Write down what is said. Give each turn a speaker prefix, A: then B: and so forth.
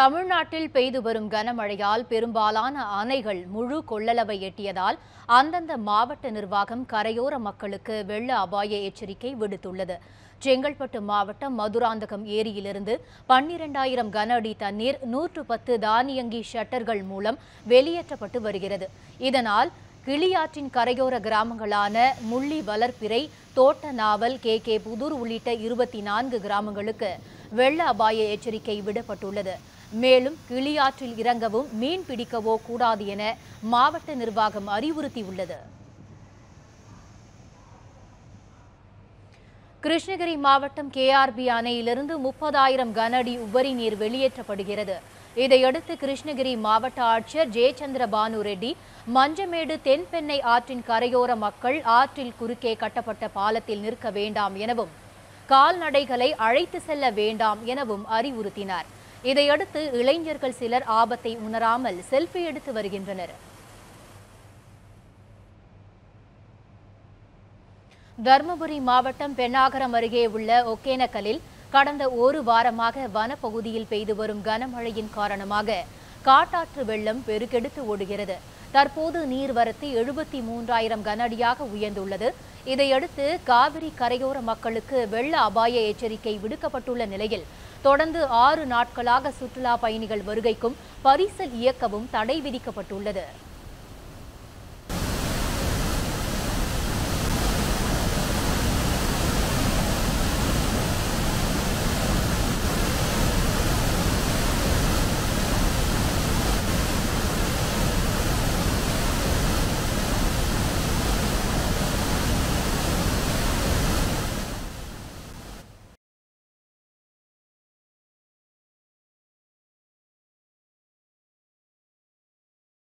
A: தமிழ்நாட்டில் பெய்து வரும் கனமழையால் பெரும்பாலான அணைகள் முழு கொள்ளளவை எட்டியதால் அந்தந்த மாவட்ட நிர்வாகம் கரையோர மக்களுக்கு வெள்ள அபாய எச்சரிக்கை விடுத்துள்ளது செங்கல்பட்டு மாவட்டம் மதுராந்தகம் ஏரியிலிருந்து பன்னிரண்டாயிரம் கன அடி தண்ணீர் நூற்று பத்து தானியங்கி ஷட்டர்கள் மூலம் வெளியேற்றப்பட்டு வருகிறது இதனால் கிளியாற்றின் கரையோர கிராமங்களான முள்ளி வளர்ப்பிறை தோட்ட நாவல் கே கே புதூர் உள்ளிட்ட இருபத்தி நான்கு கிராமங்களுக்கு வெள்ள அபாய எச்சரிக்கை விடப்பட்டுள்ளது மேலும் கிளியாற்றில் இறங்கவும் மீன் பிடிக்கவோ கூடாது என மாவட்ட நிர்வாகம் அறிவுறுத்தியுள்ளது கிருஷ்ணகிரி மாவட்டம் கேஆர்பி அணையிலிருந்து முப்பதாயிரம் கன அடி உபரி நீர் வெளியேற்றப்படுகிறது இதையடுத்து கிருஷ்ணகிரி மாவட்ட ஆட்சியர் ஜெயச்சந்திர பானு ரெட்டி மஞ்சமேடு தென்பெண்ணை ஆற்றின் கரையோர மக்கள் ஆற்றில் குறுக்கே கட்டப்பட்ட பாலத்தில் நிற்க வேண்டாம் எனவும் கால்நடைகளை அழைத்து செல்ல வேண்டாம் எனவும் அறிவுறுத்தினார் இதையடுத்து இளைஞர்கள் சிலர் ஆபத்தை உணராமல் செல்ஃபி எடுத்து வருகின்றனர் தருமபுரி மாவட்டம் பெண்ணாகரம் அருகே உள்ள ஒகேனக்கலில் கடந்த ஒரு வாரமாக வனப்பகுதியில் பெய்து வரும் கனமழையின் காரணமாக காட்டாற்று வெள்ளம் பெருக்கெடுத்து ஓடுகிறது தற்போது நீர்வரத்து எழுபத்தி மூன்றாயிரம் கன அடியாக உயர்ந்துள்ளது இதையடுத்து காவிரி கரையோர மக்களுக்கு வெள்ள அபாய எச்சரிக்கை விடுக்கப்பட்டுள்ள நிலையில் தொடர்ந்து ஆறு நாட்களாக சுற்றுலா பயணிகள் வருகைக்கும் பரிசல் இயக்கவும் தடை விதிக்கப்பட்டுள்ளது